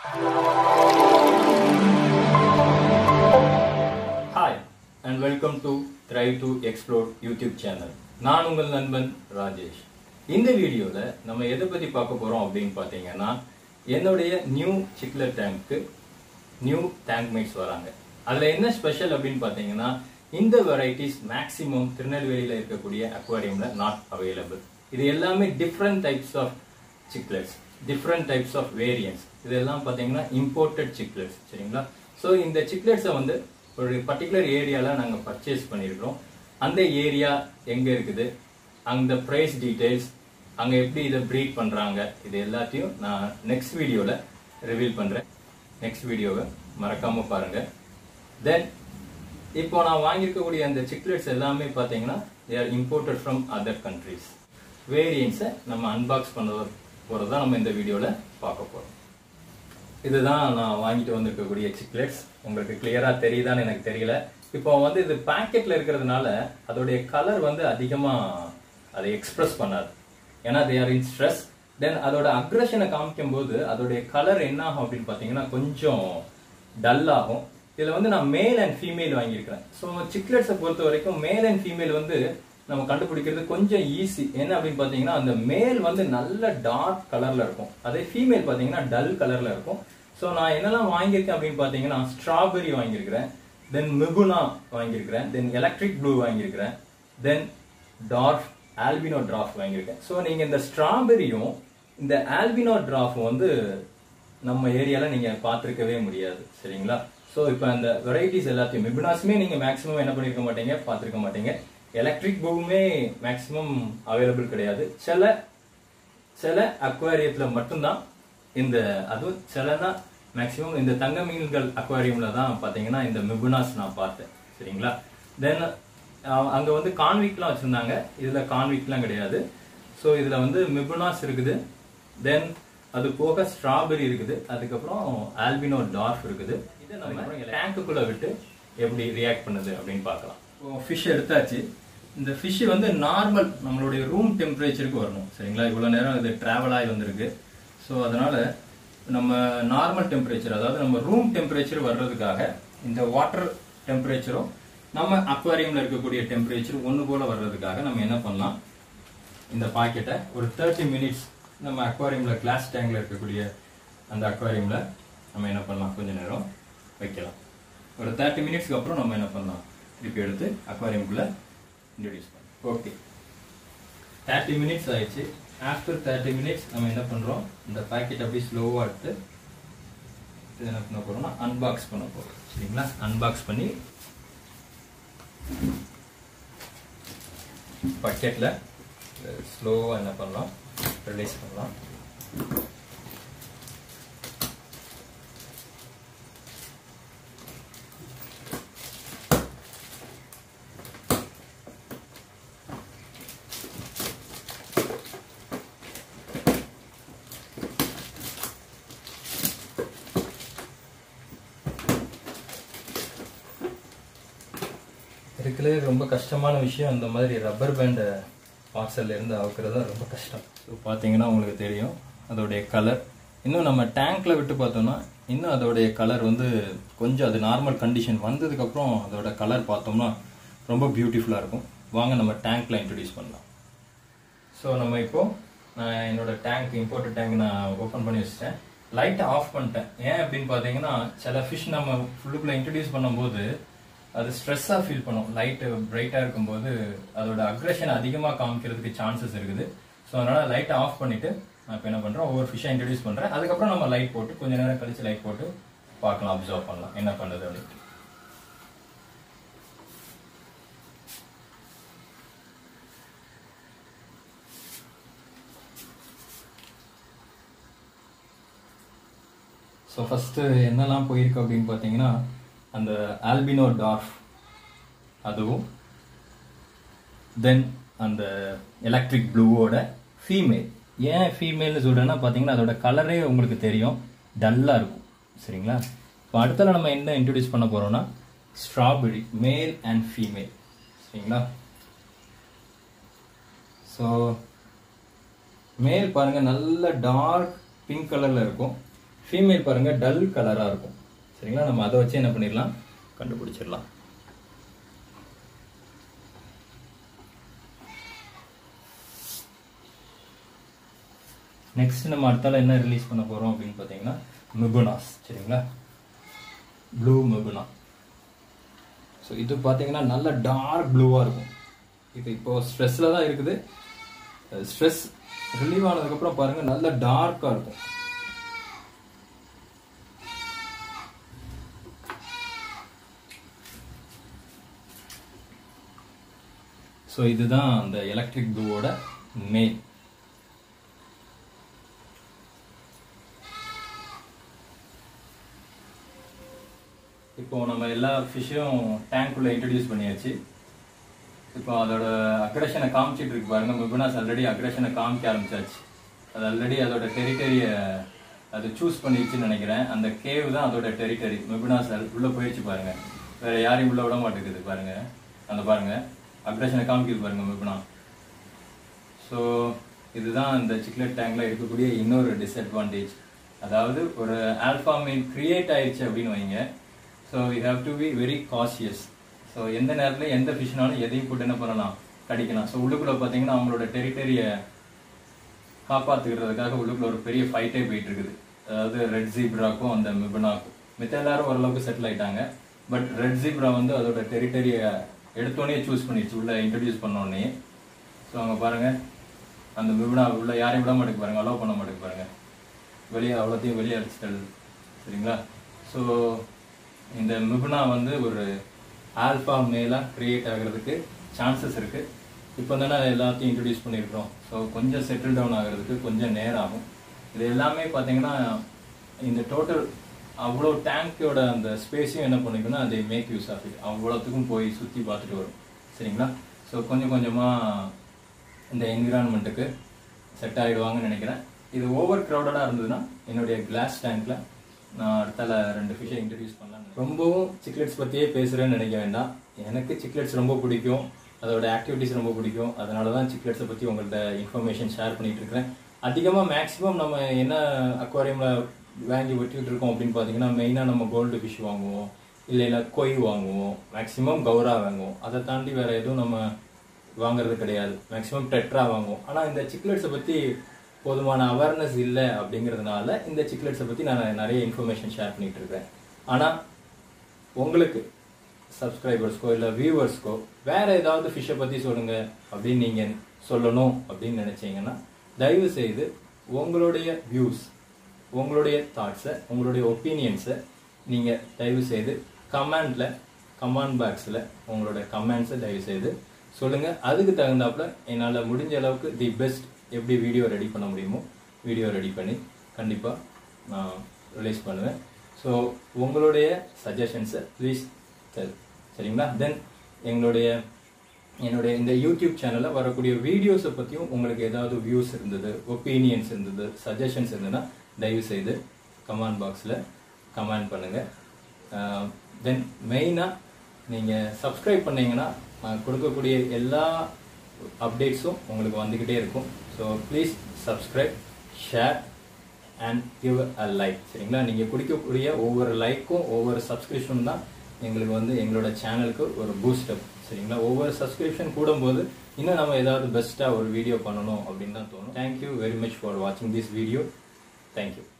hi and welcome to try to explore YouTube channel நான் உங்கள் நண்பன் ராஜேஷ் இந்த வீடியோவில் நம்ம எதை பற்றி பார்க்க போகிறோம் அப்படின்னு பார்த்தீங்கன்னா என்னுடைய நியூ சிக்லர் டேங்க்கு நியூ டேங்க் மேட்ஸ் வராங்க அதில் என்ன ஸ்பெஷல் அப்படின்னு பார்த்தீங்கன்னா இந்த வெரைட்டிஸ் மேக்ஸிமம் திருநெல்வேலியில் இருக்கக்கூடிய அக்வாரியமில் நாட் அவைலபிள் இது எல்லாமே different types of cichlids different types of variants இதெல்லாம் பார்த்தீங்கன்னா இம்போர்ட்டட் சிக்லெட்ஸ் சரிங்களா ஸோ இந்த சிக்லெட்ஸை வந்து ஒரு பர்டிகுலர் ஏரியாவில் நாங்கள் பர்ச்சேஸ் பண்ணியிருக்கிறோம் அந்த ஏரியா எங்கே இருக்குது அந்த ப்ரைஸ் டீட்டெயில்ஸ் அங்கே எப்படி இதை ப்ரீட் பண்ணுறாங்க இது எல்லாத்தையும் நான் நெக்ஸ்ட் வீடியோவில் ரிவீல் பண்ணுறேன் நெக்ஸ்ட் வீடியோவை மறக்காமல் பாருங்கள் தென் இப்போ நான் வாங்கியிருக்கக்கூடிய அந்த சிக்லெட்ஸ் எல்லாமே பார்த்தீங்கன்னா they are imported from other countries வேரியன்ஸை நம்ம அன்பாக்ஸ் பண்ண போகிறது தான் நம்ம இந்த வீடியோவில் பார்க்க போகிறோம் இதுதான் நான் வாங்கிட்டு வந்திருக்கக்கூடிய சிக்லெட்ஸ் உங்களுக்கு கிளியராக தெரியுதான்னு எனக்கு தெரியல இப்போ வந்து இது பேக்கெட்டில் இருக்கிறதுனால அதோடைய கலர் வந்து அதிகமாக அதை எக்ஸ்பிரஸ் பண்ணாது ஏன்னா தே ஆர் இன் ஸ்ட்ரெஸ் தென் அதோட அக்ரஷனை காமிக்கும் போது அதோடைய கலர் என்ன ஆகும் அப்படின்னு பார்த்தீங்கன்னா கொஞ்சம் டல் ஆகும் இதில் வந்து நான் மேல் அண்ட் ஃபீமேல் வாங்கியிருக்கிறேன் ஸோ சிக்லெட்ஸை பொறுத்த வரைக்கும் மேல் அண்ட் ஃபீமேல் வந்து நம்ம கண்டுபிடிக்கிறது கொஞ்சம் ஈஸி என்ன அப்படின்னு பார்த்தீங்கன்னா அந்த மேல் வந்து நல்ல டார்க் கலரில் இருக்கும் அதே ஃபீமேல் பார்த்தீங்கன்னா டல் கலரில் இருக்கும் ஸோ நான் என்னெல்லாம் வாங்கியிருக்கேன் அப்படின்னு பார்த்தீங்கன்னா ஸ்ட்ராபெரி வாங்கியிருக்கிறேன் தென் மிகுனா வாங்கியிருக்கிறேன் தென் எலக்ட்ரிக் ப்ளூ வாங்கியிருக்கிறேன் தென் டார்ஃப் ஆல்பினோ டிராஃப் வாங்கியிருக்கேன் ஸோ நீங்கள் இந்த ஸ்ட்ராபெரியும் இந்த ஆல்பினோ டிராஃபும் வந்து நம்ம ஏரியாவில் நீங்கள் பார்த்துருக்கவே முடியாது சரிங்களா ஸோ இப்போ அந்த வெரைட்டிஸ் எல்லாத்தையும் மிகுனாஸுமே நீங்கள் மேக்ஸிமம் என்ன பண்ணியிருக்க மாட்டீங்க பார்த்துருக்க மாட்டீங்க எலக்ட்ரிக் ப்ளூவுமே மேக்ஸிமம் அவைலபிள் கிடையாது சில சில அக்வாரியத்தில் மட்டும்தான் இந்த அதுவும் சிலனா மேக்ஸிமம் இந்த தங்க மீன்கள் அக்வாரியம்ல தான் பார்த்தீங்கன்னா இந்த மிபுனாஸ் நான் பார்த்தேன் சரிங்களா தென் அங்கே வந்து கான்விக்லாம் வச்சுருந்தாங்க இதில் கான்விக்லாம் கிடையாது ஸோ இதில் வந்து மிபுனாஸ் இருக்குது தென் அது போக ஸ்ட்ராபெரி இருக்குது அதுக்கப்புறம் ஆல்பினோ டார்ஃப் இருக்குது இதை நம்ம டேங்குக்குள்ளே விட்டு எப்படி ரியாக்ட் பண்ணுது அப்படின்னு பார்க்கலாம் ஃபிஷ் எடுத்தாச்சு இந்த ஃபிஷ் வந்து நார்மல் நம்மளுடைய ரூம் டெம்பரேச்சருக்கு வரணும் சரிங்களா இவ்வளோ நேரம் இது ட்ராவல் ஆகி வந்திருக்கு ஸோ அதனால நம்ம நார்மல் டெம்பரேச்சர் அதாவது நம்ம ரூம் டெம்பரேச்சர் வர்றதுக்காக இந்த வாட்டர் டெம்பரேச்சரும் நம்ம அக்வாரியம்ல இருக்கக்கூடிய டெம்பரேச்சர் ஒன்று போல வர்றதுக்காக நம்ம என்ன பண்ணலாம் இந்த பாக்கெட்டை ஒரு தேர்ட்டி மினிட்ஸ் நம்ம அக்வாரியம்ல கிளாஸ் டேங்க்ல இருக்கக்கூடிய அந்த அக்வாரியம்ல நம்ம என்ன பண்ணலாம் கொஞ்ச நேரம் வைக்கலாம் ஒரு தேர்ட்டி மினிட்ஸ்க்கு அப்புறம் நம்ம என்ன பண்ணலாம் திருப்பி எடுத்து அக்வாரியம்குள்ள இன்ட்ரடியூஸ் பண்ணலாம் ஓகே தேர்ட்டி மினிட்ஸ் ஆயிடுச்சு ஆஃப்டர் தேர்ட்டி மினிட்ஸ் நம்ம என்ன பண்ணுறோம் இந்த பேக்கெட் அப்படியே ஸ்லோவாக எடுத்து இது என்ன பண்ண போகிறோம்னா அன்பாக்ஸ் பண்ண போகிறோம் சரிங்களா அன்பாக்ஸ் பண்ணி பக்கெட்டில் ஸ்லோவாக என்ன பண்ணலாம் ரிலீஸ் பண்ணலாம் இருக்கிறதுலே ரொம்ப கஷ்டமான விஷயம் அந்த மாதிரி ரப்பர் பேண்டை பார்சல்ல இருந்து அவுக்கிறது தான் ரொம்ப கஷ்டம் ஸோ பார்த்தீங்கன்னா உங்களுக்கு தெரியும் அதோடைய கலர் இன்னும் நம்ம டேங்க்ல விட்டு பார்த்தோம்னா இன்னும் அதோடைய கலர் வந்து கொஞ்சம் அது நார்மல் கண்டிஷன் வந்ததுக்கப்புறம் அதோட கலர் பார்த்தோம்னா ரொம்ப பியூட்டிஃபுல்லாக இருக்கும் வாங்க நம்ம டேங்க்ல இன்ட்ரடியூஸ் பண்ணலாம் ஸோ நம்ம இப்போ நான் என்னோட டேங்க் இம்போர்ட்டட் டேங்க் நான் ஓப்பன் பண்ணி வச்சிட்டேன் லைட்டை ஆஃப் பண்ணிட்டேன் ஏன் அப்படின்னு பார்த்தீங்கன்னா சில ஃபிஷ் நம்ம ஃபுல்லுக்குள்ளே இன்ட்ரடியூஸ் பண்ணும்போது அது ஸ்ட்ரெஸ்ஸாக ஃபீல் பண்ணும் லைட்டு பிரைட்டாக இருக்கும்போது அதோட அக்ரெஷன் அதிகமாக காமிக்கிறதுக்கு சான்சஸ் இருக்குது ஸோ அதனால் லைட்டை ஆஃப் பண்ணிவிட்டு நான் இப்போ என்ன பண்ணுறேன் ஒவ்வொரு ஃபிஷ்ஷை இன்ட்ரடியூஸ் பண்ணுறேன் அதுக்கப்புறம் நம்ம லைட் போட்டு கொஞ்ச நேரம் கழிச்சு லைட் போட்டு பார்க்கலாம் அப்சர்வ் பண்ணலாம் என்ன பண்ணுறது அப்படின்ட்டு ஸோ ஃபஸ்ட்டு என்னெல்லாம் போயிருக்கு அப்படின்னு பார்த்தீங்கன்னா அந்த ஆல்பினோ டார்ஃப் அதுவும் தென் அந்த எலக்ட்ரிக் ப்ளூவோட ஃபீமேல் ஏன் ஃபீமேல்னு சொல்கிறேன்னா பார்த்தீங்கன்னா அதோட கலரே உங்களுக்கு தெரியும் டல்லாக இருக்கும் சரிங்களா இப்போ அடுத்தல நம்ம என்ன இன்ட்ரடியூஸ் பண்ண போகிறோம்னா ஸ்ட்ராபெரி மேல் அண்ட் ஃபீமேல் சரிங்களா ஸோ மேல் பாருங்க நல்ல டார்க் பிங்க் கலர்ல இருக்கும் ஃபீமேல் பாருங்க டல் கலராக இருக்கும் சரிங்களா நம்ம அதை வச்சு என்ன பண்ணிடலாம் கண்டுபிடிச்சிடலாம் நெக்ஸ்ட் நம்ம அடுத்தால என்ன ரிலீஸ் பண்ண போறோம் அப்படின்னு பார்த்தீங்கன்னா மிபுனாஸ் சரிங்களா ப்ளூ மிபுனா ஸோ இது பார்த்தீங்கன்னா நல்ல டார்க் ப்ளூவாக இருக்கும் இது இப்போ ஸ்ட்ரெஸ்ல தான் இருக்குது ஸ்ட்ரெஸ் ரிலீவ் ஆனதுக்கப்புறம் பாருங்க நல்ல டார்க்காக இருக்கும் ஸோ இதுதான் அந்த எலக்ட்ரிக் ப்ளூவோட மெயின் இப்போ நம்ம எல்லா ஃபிஷ்ஷையும் டேங்க்குள்ளே இன்ட்ரடியூஸ் பண்ணியாச்சு இப்போ அதோட அக்ரஷனை காமிச்சிட்டு இருக்கு பாருங்க மிபுனாஸ் ஆல்ரெடி அக்ரஷனை காமிக்க ஆரம்பிச்சாச்சு அது ஆல்ரெடி அதோட டெரிட்டரியை அது சூஸ் பண்ணிடுச்சுன்னு நினைக்கிறேன் அந்த கேவ் தான் அதோட டெரிட்டரி மிபுனாஸ் உள்ள போயிடுச்சு பாருங்க வேற யாரையும் உள்ள விட மாட்டேங்குது பாருங்க அந்த பாருங்க அக்ரஷனை காமிக்குது பாருங்க மிபுனா ஸோ இதுதான் இந்த சிக்லெட் டேங்க்ல இருக்கக்கூடிய இன்னொரு டிஸ்அட்வான்டேஜ் அதாவது ஒரு ஆல்ஃபா மீன் கிரியேட் ஆயிடுச்சு அப்படின்னு வைங்க so you have to be very cautious so எந்த நேரத்தில் எந்த ஃபிஷ்னாலும் எதையும் போட்டு என்ன பண்ணலாம் கடிக்கலாம் ஸோ உள்ளுக்குள்ள பார்த்தீங்கன்னா அவங்களோட டெரிட்டரியை காப்பாத்துக்கிறதுக்காக உள்ளுக்குள்ள ஒரு பெரிய ஃபைட்டே போயிட்டு இருக்குது அதாவது ரெட் ஜீப்ராக்கும் அந்த மிபனாக்கும் மித்த எல்லாரும் ஓரளவுக்கு செட்டில் ஆயிட்டாங்க பட் ரெட் ஜீப்ரா வந்து அதோட டெரிட்டரியை எடுத்தோடனே சூஸ் பண்ணிடுச்சு உள்ள இன்ட்ரடியூஸ் பண்ணோடனே ஸோ அங்கே பாருங்க அந்த மிபனா உள்ள யாரையும் விட மாட்டேங்க பாருங்க அலோவ் பண்ண மாட்டேங்க பாருங்க வெளியே அவ்வளோத்தையும் வெளியே அடிச்சுட்டு சரிங்களா ஸோ இந்த மிபுனா வந்து ஒரு ஆல்ஃபா மேலாக கிரியேட் ஆகிறதுக்கு சான்சஸ் இருக்கு இப்போ தானே எல்லாத்தையும் இன்ட்ரடியூஸ் பண்ணியிருக்கிறோம் ஸோ கொஞ்சம் செட்டில் டவுன் ஆகிறதுக்கு கொஞ்சம் நேரம் ஆகும் இது எல்லாமே பார்த்தீங்கன்னா இந்த டோட்டல் அவ்வளோ டேங்கோட அந்த ஸ்பேஸையும் என்ன பண்ணிக்கணும் அதை மேக் யூஸ் ஆஃப் இட் அவ்வளோத்துக்கும் போய் சுற்றி பார்த்துட்டு வரும் சரிங்களா ஸோ கொஞ்சம் கொஞ்சமாக இந்த என்விரான்மெண்ட்டுக்கு செட் ஆகிடுவாங்கன்னு நினைக்கிறேன் இது ஓவர் க்ரௌடடாக இருந்ததுன்னா என்னுடைய கிளாஸ் டேங்க்ல நான் அடுத்தால ரெண்டு ஃபிஷ்ஷை இன்ட்ரடியூஸ் பண்ணலாம் ரொம்பவும் சிக்லெட்ஸ் பற்றியே பேசுகிறேன்னு நினைக்க வேண்டாம் எனக்கு சிக்லெட்ஸ் ரொம்ப பிடிக்கும் அதோட ஆக்டிவிட்டிஸ் ரொம்ப பிடிக்கும் அதனால தான் சிக்லெட்ஸை பற்றி உங்கள்கிட்ட இன்ஃபர்மேஷன் ஷேர் பண்ணிட்டு இருக்கிறேன் அதிகமாக மேக்ஸிமம் நம்ம என்ன அக்வாரியமில் வாங்கி விட்டுக்கிட்டு இருக்கோம் அப்படின்னு பார்த்தீங்கன்னா மெயினாக நம்ம கோல்டு ஃபிஷ் வாங்குவோம் இல்லை இல்லை கொய் வாங்குவோம் மேக்ஸிமம் கௌரா வாங்குவோம் அதை தாண்டி வேற எதுவும் நம்ம வாங்குறது கிடையாது மேக்ஸிமம் டெட்ரா வாங்குவோம் ஆனால் இந்த சிக்லெட்ஸை பற்றி போதுமான அவேர்னஸ் இல்லை அப்படிங்கிறதுனால இந்த சிக்லெட்ஸை பற்றி நான் நிறைய இன்ஃபர்மேஷன் ஷேர் பண்ணிட்டு இருக்கேன் ஆனால் உங்களுக்கு சப்ஸ்கிரைபர்ஸ்க்கோ இல்லை வியூவர்ஸ்க்கோ வேற ஏதாவது ஃபிஷ்ஷை பற்றி சொல்லுங்க அப்படின்னு நீங்கள் சொல்லணும் அப்படின்னு நினைச்சீங்கன்னா தயவு செய்து உங்களுடைய வியூஸ் உங்களுடைய தாட்ஸை உங்களுடைய ஒப்பீனியன்ஸை நீங்கள் தயவு செய்து கமெண்ட்ல கமெண்ட் பாக்ஸில் உங்களோட கமெண்ட்ஸை தயவு செய்து சொல்லுங்க அதுக்கு தகுந்தாப்புல என்னால் முடிஞ்ச அளவுக்கு தி பெஸ்ட் எப்படி வீடியோ ரெடி பண்ண முடியுமோ வீடியோ ரெடி பண்ணி கண்டிப்பாக நான் ரிலீஸ் பண்ணுவேன் ஸோ உங்களுடைய சஜஷன்ஸை ப்ளீஸ் தரு சரிங்களா தென் எங்களுடைய என்னுடைய இந்த யூடியூப் சேனலில் வரக்கூடிய வீடியோஸை பற்றியும் உங்களுக்கு ஏதாவது வியூஸ் இருந்தது ஒப்பீனியன்ஸ் இருந்தது சஜஷன்ஸ் இருந்ததுன்னா தயவு செய்து கமெண்ட் பாக்ஸில் கமெண்ட் பண்ணுங்கள் தென் மெயினாக நீங்கள் சப்ஸ்கிரைப் பண்ணீங்கன்னா நான் கொடுக்கக்கூடிய எல்லா அப்டேட்ஸும் உங்களுக்கு வந்துக்கிட்டே இருக்கும் so please subscribe share and give a like சரிங்களா நீங்கள் குடிக்கக்கூடிய ஒவ்வொரு லைக்கும் ஒவ்வொரு சப்ஸ்கிரிப்ஷன் தான் எங்களுக்கு வந்து எங்களோட சேனலுக்கு ஒரு பூஸ்டப் சரிங்களா ஒவ்வொரு சப்ஸ்கிரிப்ஷன் கூடும்போது இன்னும் நம்ம ஏதாவது பெஸ்ட்டாக ஒரு வீடியோ பண்ணணும் அப்படின்னு தான் தோணும் தேங்க்யூ வெரி மச் ஃபார் வாட்சிங் திஸ் வீடியோ தேங்க்யூ